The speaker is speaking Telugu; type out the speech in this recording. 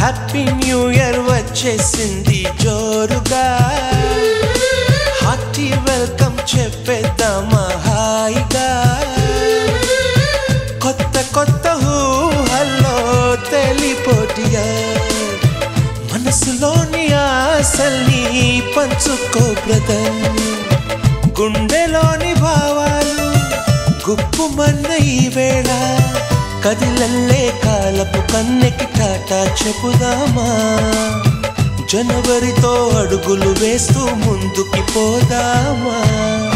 హ్యాపీ న్యూ ఇయర్ వచ్చేసింది జోరుగా హార్టీ వెల్కమ్ చెప్పేద్దామా హాయిగా కొత్త కొత్త ఊహల్లో తెలిపోటియా మనసులోని ఆశల్ని పంచుకో బ్రదర్ గుండెలోని భావాలు గుప్పుమన్న ఈ వేళ కదిలల్లే కాలపు కన్నెకి టాటా చెప్పుదామా జనవరితో అడుగులు వేస్తూ ముందుకి పోదామా